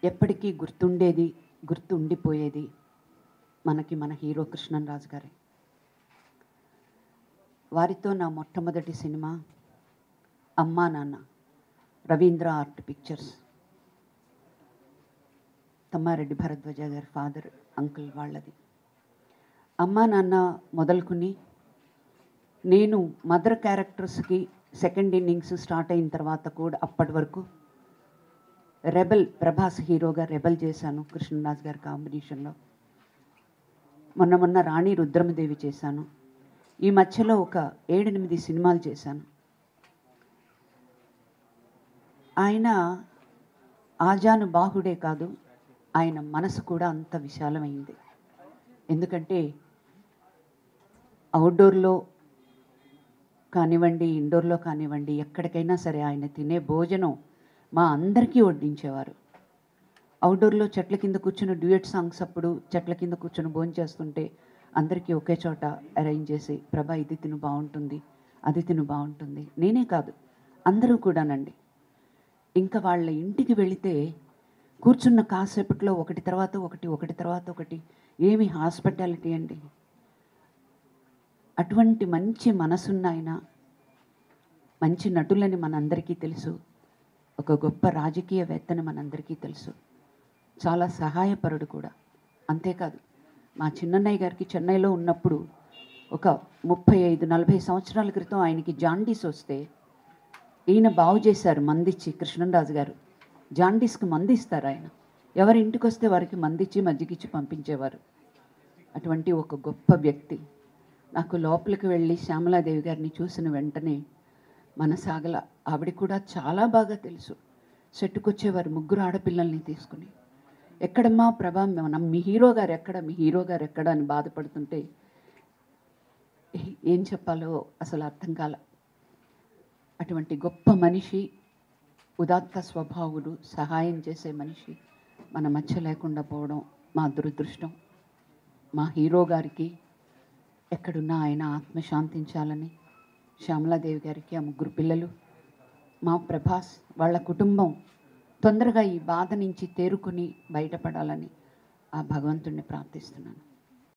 ఎప్పటికీ గుర్తుండేది గుర్తుండిపోయేది మనకి మన హీరో కృష్ణన్ రాజు గారే వారితో నా మొట్టమొదటి సినిమా అమ్మా నాన్న రవీంద్ర ఆర్ట్ పిక్చర్స్ తమ్మారెడ్డి భరద్వాజ గారి ఫాదర్ అంకుల్ వాళ్ళది అమ్మా నాన్న మొదలుకుని నేను మదర్ క్యారెక్టర్స్కి సెకండ్ ఇన్నింగ్స్ స్టార్ట్ అయిన తర్వాత కూడా అప్పటి వరకు రెబల్ ప్రభాస్ హీరోగా రెబల్ చేశాను కృష్ణరాజు గారి కాంబినేషన్లో మొన్న మొన్న రాణి రుద్రమదేవి చేశాను ఈ మధ్యలో ఒక ఏడెనిమిది సినిమాలు చేశాను ఆయన ఆజాను బాహుడే కాదు ఆయన మనసు కూడా అంత విశాలమైంది ఎందుకంటే అవుట్డోర్లో కానివ్వండి ఇండోర్లో కానివ్వండి ఎక్కడికైనా సరే ఆయన తినే భోజనం మా అందరికీ వడ్డించేవారు అవుట్డోర్లో చెట్ల కింద కూర్చుని డ్యూయట్ సాంగ్స్ అప్పుడు చెట్ల కింద కూర్చుని భోజనం చేస్తుంటే అందరికీ ఒకే చోట అరేంజ్ చేసి ప్రభా ఇది తిను బాగుంటుంది అది తిను బాగుంటుంది నేనే కాదు అందరూ కూడానండి ఇంకా వాళ్ళ ఇంటికి వెళితే కూర్చున్న కాసేపట్లో ఒకటి తర్వాత ఒకటి ఒకటి తర్వాత ఒకటి ఏమి హాస్పిటాలిటీ అండి అటువంటి మంచి మనసున్న ఆయన మంచి నటులని మనందరికీ తెలుసు ఒక గొప్ప రాజకీయవేత్తని మనందరికీ తెలుసు చాలా సహాయపరుడు కూడా అంతేకాదు మా చిన్నన్నయ్య గారికి చెన్నైలో ఉన్నప్పుడు ఒక ముప్పై ఐదు నలభై సంవత్సరాల క్రితం ఆయనకి జాండీస్ వస్తే ఈయన బాగు చేశారు మందిచ్చి కృష్ణరాజు గారు జాండీస్కి మందిస్తారు ఆయన ఎవరి ఇంటికి వస్తే వారికి మందిచ్చి మజ్జిగిచ్చి పంపించేవారు అటువంటి ఒక గొప్ప వ్యక్తి నాకు లోపలికి వెళ్ళి శ్యామలాదేవి గారిని చూసిన వెంటనే మనసాగల ఆవిడ కూడా చాలా బాగా తెలుసు చెట్టుకొచ్చేవారు ముగ్గురు ఆడపిల్లల్ని తీసుకుని ఎక్కడమ్మా ప్రభా మనం మీ హీరో గారు ఎక్కడ మీ హీరో గారు ఎక్కడ అని బాధపడుతుంటే ఏ- ఏం చెప్పాలో అసలు అర్థం కాల అటువంటి గొప్ప మనిషి ఉదాత్త స్వభావుడు సహాయం చేసే మనిషి మన మధ్య లేకుండా పోవడం మా దురదృష్టం మా హీరో గారికి ఎక్కడున్నా ఆయన ఆత్మ శాంతించాలని శ్యామలాదేవి గారికి ఆ ముగ్గురు పిల్లలు మా ప్రభాస్ వాళ్ళ కుటుంబం తొందరగా ఈ బాధ నుంచి తేరుకుని బయటపడాలని ఆ భగవంతుణ్ణి ప్రార్థిస్తున్నాను